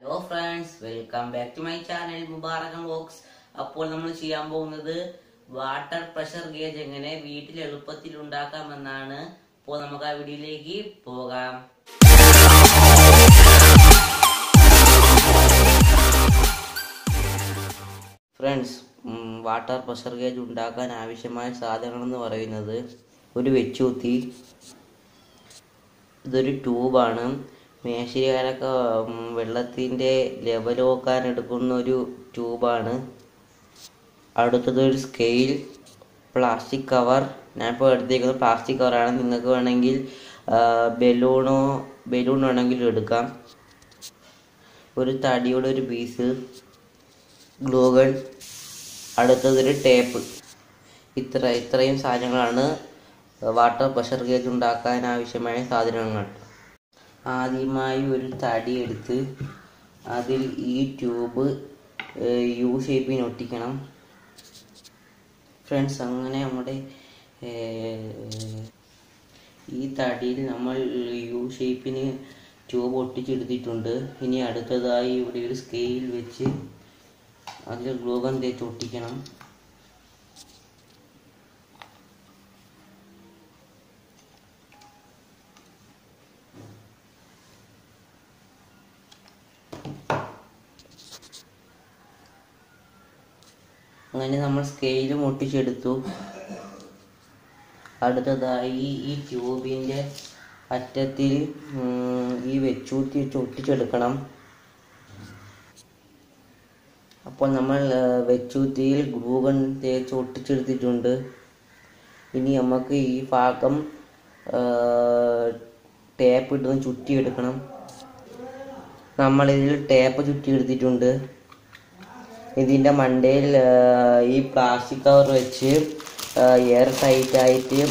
hello friends welcome back to my channel മുബാറകൻ box അപ്പോൾ നമ്മൾ ചെയ്യാൻ പോകുന്നത് വാട്ടർ പ്രഷർ ഗേജ് എങ്ങനെ വീട്ടിൽ എളുപ്പത്തിൽ ഉണ്ടാക്കാമെന്നാണ് അപ്പോൾ നമുക്ക് ആ വീഡിയോയിലേക്ക് പോകാം ഫ്രണ്ട്സ് വാട്ടർ പ്രഷർ ഗേജ് ഉണ്ടാക്കാൻ ആവശ്യമായ സാധനങ്ങൾ എന്ന് പറയുന്നത് ഒരു വെച്ചൂത്തി ഇതൊരു ട്യൂബാണ് മേശരികാരൊക്കെ വെള്ളത്തിൻ്റെ ലെവൽ നോക്കാൻ എടുക്കുന്ന ഒരു ട്യൂബാണ് അടുത്തത് ഒരു സ്കെയിൽ പ്ലാസ്റ്റിക് കവർ ഞാനിപ്പോൾ എടുത്തേക്കുന്നത് പ്ലാസ്റ്റിക് കവറാണ് നിങ്ങൾക്ക് വേണമെങ്കിൽ ബലൂണോ ബലൂൺ വേണമെങ്കിൽ എടുക്കാം ഒരു തടിയുടെ ഒരു പീസ് ഗ്ലൂഗൺ അടുത്തതൊരു ടേപ്പ് ഇത്ര ഇത്രയും സാധനങ്ങളാണ് വാട്ടർ പ്രഷർ ഗേജ് ഉണ്ടാക്കാൻ ആവശ്യമായ സാധനങ്ങൾ ആദ്യമായി ഒരു തടി എടുത്ത് അതിൽ ഈ ട്യൂബ് യു ഷേപ്പിന് ഒട്ടിക്കണം ഫ്രണ്ട്സ് അങ്ങനെ നമ്മുടെ ഏർ, ഈ തടിയിൽ നമ്മൾ യു ഷേപ്പിന് ട്യൂബ് ഒട്ടിച്ചെടുത്തിട്ടുണ്ട് ഇനി അടുത്തതായി ഇവിടെ ഒരു സ്കെയിൽ വെച്ച് അതിൽ ഗ്ലൂഗൻ തേച്ച് ഒട്ടിക്കണം അങ്ങനെ നമ്മൾ സ്കെയിലും ഒട്ടിച്ചെടുത്തു അടുത്തതായി ഈ ട്യൂബിൻ്റെ അറ്റത്തിൽ ഉം, ഈ വെച്ചൂത്തി വെച്ച് ഒട്ടിച്ചെടുക്കണം അപ്പോൾ നമ്മൾ ആ, വെച്ചൂത്തിയിൽ ഗ്ലൂഗൺ തേച്ച് ഒട്ടിച്ചെടുത്തിട്ടുണ്ട് ഇനി നമുക്ക് ഈ ഭാഗം ടേപ്പ് ഇട്ട് ചുറ്റിയെടുക്കണം നമ്മളിതിൽ ടേപ്പ് ചുറ്റിയെടുത്തിട്ടുണ്ട് ഇതിൻ്റെ മണ്ടയിൽ ആ, ഈ പ്ലാസ്റ്റിക് കവർ വെച്ച് എയർ ടൈറ്റ് ആയിട്ട്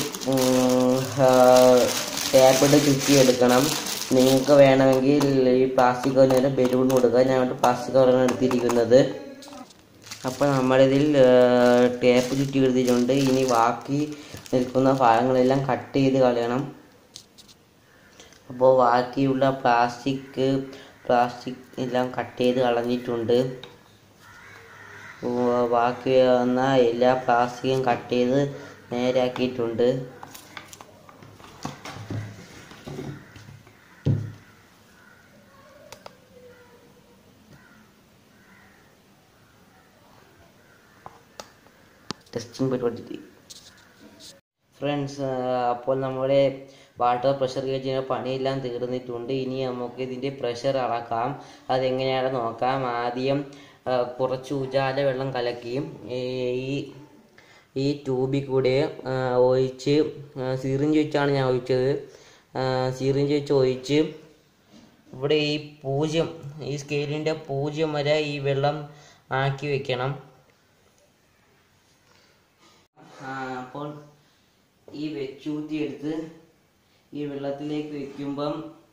ടേപ്പിട്ട് ചുറ്റിയെടുക്കണം നിങ്ങൾക്ക് വേണമെങ്കിൽ ഈ പ്ലാസ്റ്റിക് കവറിന് ബലൂൺ കൊടുക്കുക ഞാൻ പ്ലാസ്റ്റിക് കവറാണ് എടുത്തിരിക്കുന്നത് അപ്പോൾ നമ്മളിതിൽ ടേപ്പ് ചുറ്റി എടുത്തിട്ടുണ്ട് ഇനി ബാക്കി നിൽക്കുന്ന ഭാഗങ്ങളെല്ലാം കട്ട് ചെയ്ത് കളയണം അപ്പോൾ ബാക്കിയുള്ള പ്ലാസ്റ്റിക് പ്ലാസ്റ്റിക് എല്ലാം കട്ട് ചെയ്ത് കളഞ്ഞിട്ടുണ്ട് ഓ, ബാക്കി വന്ന എല്ലാ പ്ലാസ്റ്റിക്കും കട്ട് ചെയ്ത് നേരാക്കിയിട്ടുണ്ട് ടെസ്റ്റിംഗ് പരിപാടി ഫ്രണ്ട്സ് അപ്പോൾ നമ്മുടെ വാട്ടർ പ്രഷർ ഗേജിൻ്റെ പണിയെല്ലാം തീർന്നിട്ടുണ്ട് ഇനി നമുക്ക് ഇതിൻ്റെ പ്രഷർ അളക്കാം അതെങ്ങനെയാണെന്ന് നോക്കാം ആദ്യം ആ, കുറച്ച് ഉജാല വെള്ളം കലക്കിയും ഈ ഈ ട്യൂബിൽ കൂടെ ആ, ഒഴിച്ച് സിറിഞ്ച് വെച്ചാണ് ഞാൻ ഒഴിച്ചത് സിറിഞ്ച് വെച്ച് ഒഴിച്ച് ഇവിടെ ഈ പൂജ്യം ഈ സ്കെയിലിൻ്റെ പൂജ്യം വരെ ഈ വെള്ളം ആക്കി വെക്കണം ആ, അപ്പോൾ ഈ വെച്ചൂത്തി എടുത്ത് ഈ വെള്ളത്തിലേക്ക് വെക്കുമ്പം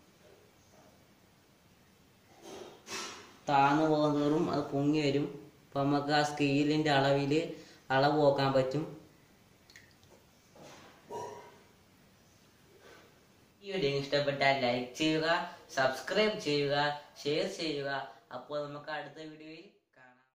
താന്നു പോകുന്നതോറും അത് പൊങ്ങി വരും അപ്പം നമുക്ക് ആ സ്കെയിലിൻ്റെ അളവിൽ അളവ് നോക്കാൻ പറ്റും ഈ വീഡിയോ ഇഷ്ടപ്പെട്ടാൽ ലൈക്ക് ചെയ്യുക സബ്സ്ക്രൈബ് ചെയ്യുക ഷെയർ ചെയ്യുക അപ്പോൾ നമുക്ക് അടുത്ത വീഡിയോയിൽ